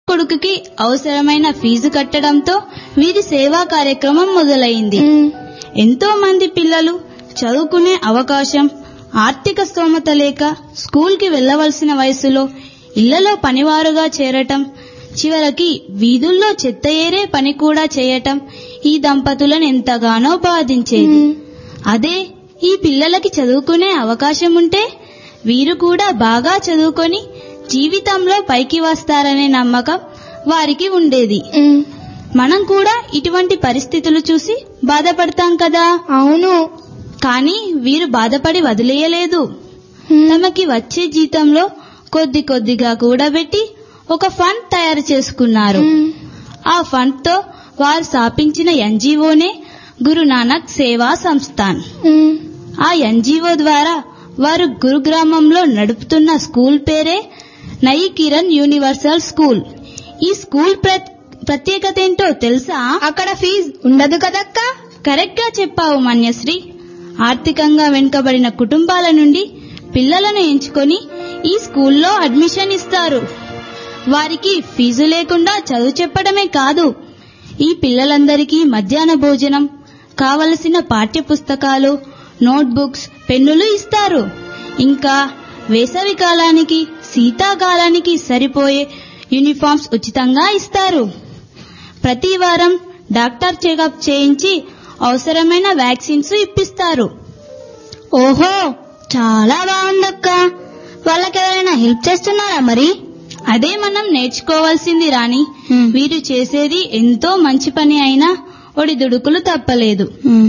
కొడుకుకి అవసరమైన ఫీజు కట్టడంతో వీరి సేవా కార్యక్రమం మొదలైంది ఎంతో మంది పిల్లలు చదువుకునే అవకాశం ఆర్థిక స్తోమత లేక స్కూల్కి వెళ్ళవలసిన వయసులో ఇళ్లలో పనివారుగా చేరటం చివరికి వీధుల్లో చెత్త ఏరే పని కూడా చేయటం ఈ దంపతులను ఎంతగానో బాధించేది అదే ఈ పిల్లలకి చదువుకునే అవకాశం ఉంటే వీరు కూడా బాగా చదువుకొని జీవితంలో పైకి వస్తారనే నమ్మకం వారికి ఉండేది మనం కూడా ఇటువంటి పరిస్థితులు చూసి బాధపడతాం కదా అవును కానీ వీరు బాధపడి వదిలేయలేదు తమకి వచ్చే జీతంలో కొద్ది కొద్దిగా కూడబెట్టి ఒక ఫండ్ తయారు చేసుకున్నారు ఆ ఫండ్ తో వారు స్థాపించిన ఎన్జిఓనే గురునానక్ సేవా సంస్థాన్ ఆ ఎన్జిఓ ద్వారా వారు గురుగ్రామంలో నడుపుతున్న స్కూల్ పేరే నయి కిరణ్ యూనివర్సల్ స్కూల్ ఈ స్కూల్ ప్ర- ప్రత్యేకత ఏంటో తెలుసా అక్కడ ఫీజు ఉండదు కదక్కా కరెక్ట్ గా చెప్పావు మన్యశ్రీ ఆర్థికంగా వెనుకబడిన కుటుంబాల నుండి పిల్లలను ఎంచుకొని ఈ స్కూల్లో అడ్మిషన్ ఇస్తారు వారికి ఫీజు లేకుండా చదువు చెప్పడమే కాదు ఈ పిల్లలందరికీ మధ్యాహ్న భోజనం కావలసిన పాఠ్య పుస్తకాలు నోట్బుక్స్ పెన్నులు ఇస్తారు ఇంకా వేసవి కాలానికి శీతాకాలానికి సరిపోయే యూనిఫామ్స్ ఉచితంగా ఇస్తారు ప్రతి వారం డాక్టర్ చెకప్ చేయించి అవసరమైన వ్యాక్సిన్స్ ఇప్పిస్తారు ఓహో చాలా బాగుందక్క వాళ్ళకి ఎవరైనా హెల్ప్ చేస్తున్నారా మరి అదే మనం నేర్చుకోవాల్సింది రాని వీరు చేసేది ఎంతో మంచి పని అయినా ఒడిదుడుకులు తప్పలేదు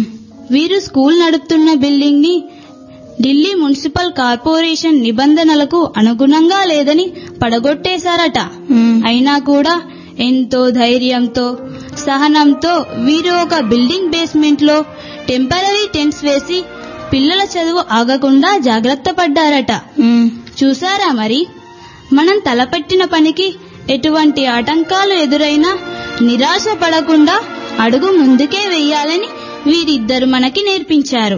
వీరు స్కూల్ నడుపుతున్న బిల్డింగ్ ని ఢిల్లీ మున్సిపల్ కార్పొరేషన్ నిబంధనలకు అనుగుణంగా లేదని పడగొట్టేశారట అయినా కూడా ఎంతో ధైర్యంతో సహనంతో వీరు ఒక బిల్డింగ్ బేస్మెంట్ లో టెంపరీ టెంట్స్ వేసి పిల్లల చదువు ఆగకుండా జాగ్రత్త పడ్డారట చూసారా మరి మనం తలపెట్టిన పనికి ఎటువంటి ఆటంకాలు ఎదురైనా నిరాశ పడకుండా అడుగు ముందుకే వెయ్యాలని వీరిద్దరు మనకి నేర్పించారు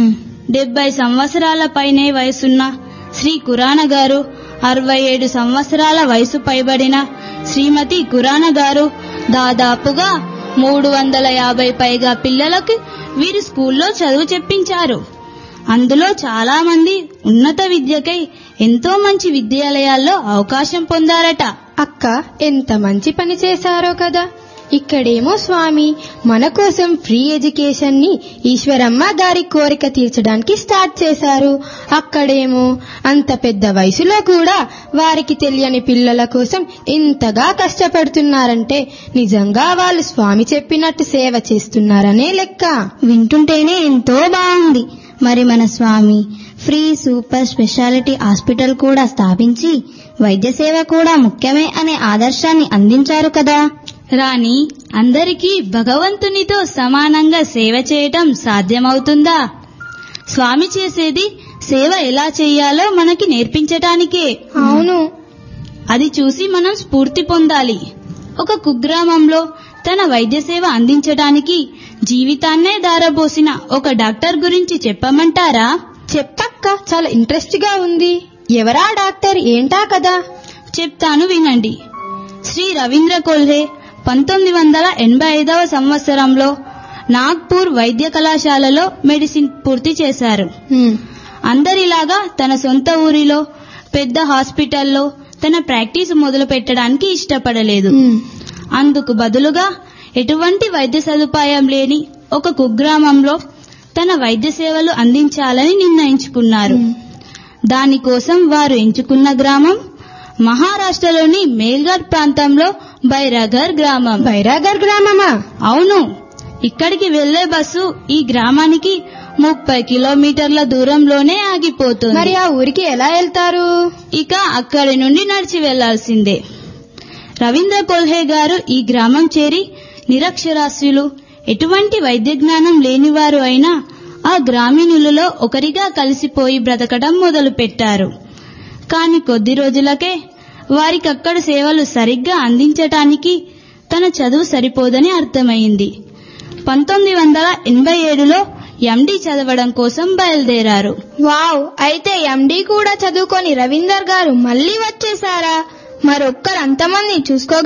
డెబ్బై సంవత్సరాల పైనే వయసున్న శ్రీ కురాన గారు అరవై ఏడు సంవత్సరాల వయసు పైబడిన శ్రీమతి కురాన గారు దాదాపుగా మూడు వందల యాభై పైగా పిల్లలకు వీరి స్కూల్లో చదువు చెప్పించారు అందులో చాలా మంది ఉన్నత విద్యకై ఎంతో మంచి విద్యాలయాల్లో అవకాశం పొందారట అక్క ఎంత మంచి పని చేశారో కదా ఇక్కడేమో స్వామి మన కోసం ఫ్రీ ఎడ్యుకేషన్ ని ఈశ్వరమ్మ గారి కోరిక తీర్చడానికి స్టార్ట్ చేశారు అక్కడేమో అంత పెద్ద వయసులో కూడా వారికి తెలియని పిల్లల కోసం ఇంతగా కష్టపడుతున్నారంటే నిజంగా వాళ్ళు స్వామి చెప్పినట్టు సేవ చేస్తున్నారనే లెక్క వింటుంటేనే ఎంతో బాగుంది మరి మన Swami free super speciality hospital కూడా స్థాపించి వైద్య సేవ కూడా ముఖ్యమే అనే ఆదర్శాన్ని అందించారు కదా రాణి అందరికీ భగవంతునితో సమానంగా సేవ చేయటం సాధ్యమవుతుందా స్వామి చేసేది సేవ ఎలా చేయాలో మనకి నేర్పించటానికే అవును అది చూసి మనం స్ఫూర్తి పొందాలి ఒక కుగ్రామంలో తన వైద్య సేవ అందించడానికి జీవితాన్నే దారబోసిన ఒక డాక్టర్ గురించి చెప్పమంటారా చెప్పక్క చాలా ఇంట్రెస్ట్ గా ఉంది ఎవరా డాక్టర్ ఏంటా కదా చెప్తాను వినండి శ్రీ రవీంద్ర కొల్హే పంతొమ్మిది వందల ఎనభై ఐదవ సంవత్సరంలో నాగ్పూర్ వైద్య కళాశాలలో మెడిసిన్ పూర్తి చేశారు హ్మ్. అందరిలాగా తన సొంత ఊరిలో పెద్ద హాస్పిటల్లో తన ప్రాక్టీస్ మొదలు పెట్టడానికి ఇష్టపడలేదు హ్మ్. అందుకు బదులుగా ఎటువంటి వైద్య సదుపాయం లేని ఒక కుగ్రామంలో తన వైద్య సేవలు అందించాలని నిర్ణయించుకున్నారు దానికోసం వారు ఎంచుకున్న గ్రామం మహారాష్ట్రలోని మేల్ఘర్ ప్రాంతంలో బైరాగర్ గ్రామం బైరాగర్ గ్రామమా అవును ఇక్కడికి వెళ్లే బస్సు ఈ గ్రామానికి ముప్పై కిలోమీటర్ల దూరంలోనే ఆగిపోతుంది మరి ఆ ఊరికి ఎలా వెళ్తారు ఇక అక్కడి నుండి నడిచి వెళ్లాల్సిందే రవీంద్ర కొల్హే గారు ఈ గ్రామం చేరి నిరక్షరాస్యులు ఎటువంటి వైద్య జ్ఞానం లేనివారు అయినా ఆ గ్రామీణులలో ఒకరిగా కలిసిపోయి బ్రతకడం మొదలుపెట్టారు కాని కొద్ది రోజులకే వారికక్కడ సేవలు సరిగ్గా అందించటానికి తన చదువు సరిపోదని అర్థమైంది పంతొమ్మిది వందల ఎనభై ఏడులో ఎండి చదవడం కోసం బయలుదేరారు వావ్ అయితే ఎండి కూడా చదువుకొని రవీందర్ గారు మళ్ళీ వచ్చేసారా మరొక్కరు అంతమంది చూసుకోగ